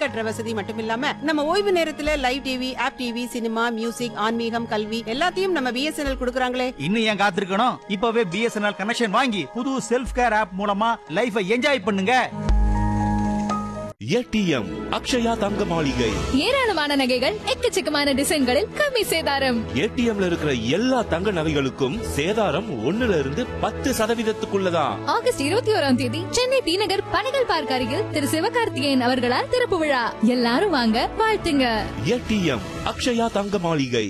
கட்டுற வசதி மட்டும் இல்லாம நம்ம ஓய்வு நேரத்துல live TV app TV cinema music ஆன்மீகம் கல்வி எல்லாத்தையும் நம்ம பிஎஸ்என்எல் கொடுக்கறாங்களே இன்னும் ஏன் காத்திருக்கணும் இப்பவே பிஎஸ்என்எல் கனெக்ஷன் வாங்கி புது செல்ஃப் கேர் ஆப் மூலமா லைஃபை என்ஜாய் பண்ணுங்க ஏடிஎம் அக்ஷயா தங்க மாளிகை ஏராளமான நகைகள் எக்கச்சக்கமான டிசைன்களில் கம்மி சேதாரம் ஏடிஎம்ல இருக்கிற எல்லா தங்க நகைகளுக்கும் சேதாரம் ஒண்ணுல இருந்து பத்து சதவீதத்துக்குள்ளதான் ஆகஸ்ட் இருபத்தி ஓராம் தேதி சென்னை டி நகர் பனகல் பார்க் அருகில் திரு சிவகார்த்திகேயன் அவர்களால் திறப்பு விழா எல்லாரும் வாங்க வாழ்த்துங்க ஏடிஎம் அக்ஷயா தங்க மாளிகை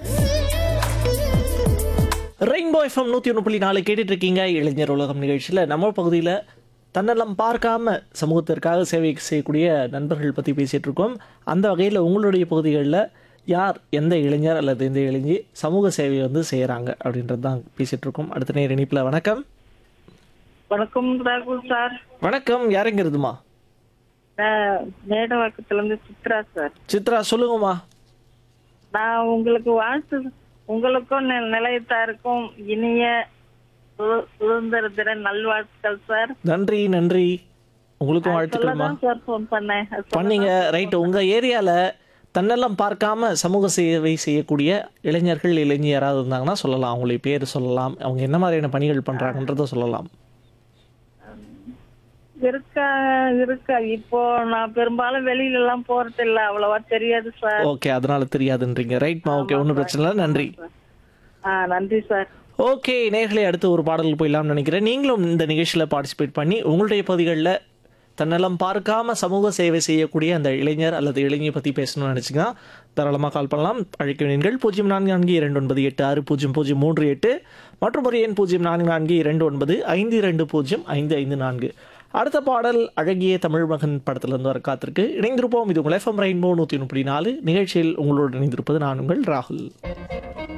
ரெயின்போ எஃப்எம் நூற்றி ஒன்று புள்ளி நாலு கேட்டுட்டு இருக்கீங்க இளைஞர் உலகம் நிகழ்ச்சியில் நம்ம பகுதியில் தன்னெல்லாம் பார்க்காம சமூகத்திற்காக சேவை செய்யக்கூடிய நண்பர்கள் பற்றி பேசிகிட்டு இருக்கோம் அந்த வகையில் உங்களுடைய பகுதிகளில் யார் எந்த இளைஞர் அல்லது எந்த இளைஞி சமூக சேவை வந்து செய்கிறாங்க அப்படின்றது தான் பேசிகிட்டு இருக்கோம் அடுத்த நேர இணைப்பில் வணக்கம் வணக்கம் ராகுல் சார் வணக்கம் யாருங்கிறதுமா நான் மேடவாக்கத்துல இருந்து சித்ரா சார் சித்ரா சொல்லுங்கம்மா நான் உங்களுக்கு வாழ்த்து உங்களுக்கும் நி- நிலையத்தாருக்கும் இனிய சு- சுதந்திர தின நல்வாழ்த்துக்கள் சார் நன்றி நன்றி உங்களுக்கும் வாழ்த்துக்கள்மா சொல்லதான் சார் ஃபோன் பண்ணேன் அது சொல்ல- பண்ணீங்க ரைட்டு உங்கள் ஏரியாவில் தன்னெல்லாம் பார்க்காம சமூக சேவை செய்யக்கூடிய இளைஞர்கள் இளைஞர் யாராவது இருந்தாங்கன்னா சொல்லலாம் அவங்களுடைய பேர் சொல்லலாம் அவங்க என்ன மாதிரியான பணிகள் பண்ணுறாங்கன்றத சொல்லலாம் இருக்கா இருக்கா இப்போ நான் பெரும்பாலும் வெளியில எல்லாம் போறது இல்ல அவ்வளவா தெரியாது சார் ஓகே அதனால தெரியாதுன்றீங்க ரைட்மா ஓகே ஒன்றும் பிரச்சனை இல்லை நன்றி ஆ நன்றி சார் ஓகே நேர்களை அடுத்து ஒரு பாடல் போயிடலாம்னு நினைக்கிறேன் நீங்களும் இந்த நிகழ்ச்சியில் பார்ட்டிசிபேட் பண்ணி உங்களுடைய பகுதிகளில் தன்னலம் பார்க்காம சமூக சேவை செய்யக்கூடிய அந்த இளைஞர் அல்லது இளைஞர் பற்றி பேசணும்னு நினச்சிங்கன்னா தாராளமாக கால் பண்ணலாம் அழைக்க வேண்டியங்கள் பூஜ்ஜியம் நான்கு நான்கு இரண்டு ஒன்பது எட்டு ஆறு பூஜ்ஜியம் பூஜ்ஜியம் மூன்று எட்டு மற்றும் ஒரு எண் பூஜ்ஜியம் நான்கு நான்கு இரண்டு ஒன்பது ஐந்து இரண்டு பூஜ்ஜியம் ஐந்து ஐந்து நான்கு அடுத்த பாடல் அழகிய தமிழ் மகன் படத்திலிருந்து வர காத்திருக்கு இணைந்திருப்போம் இது உங்கள் எஃப்எம் ரெயின்போ நூற்றி முப்பத்தி நாலு நிகழ்ச்சியில் உங்களோடு இணைந்திருப்பது நான் உங்கள் ராகுல்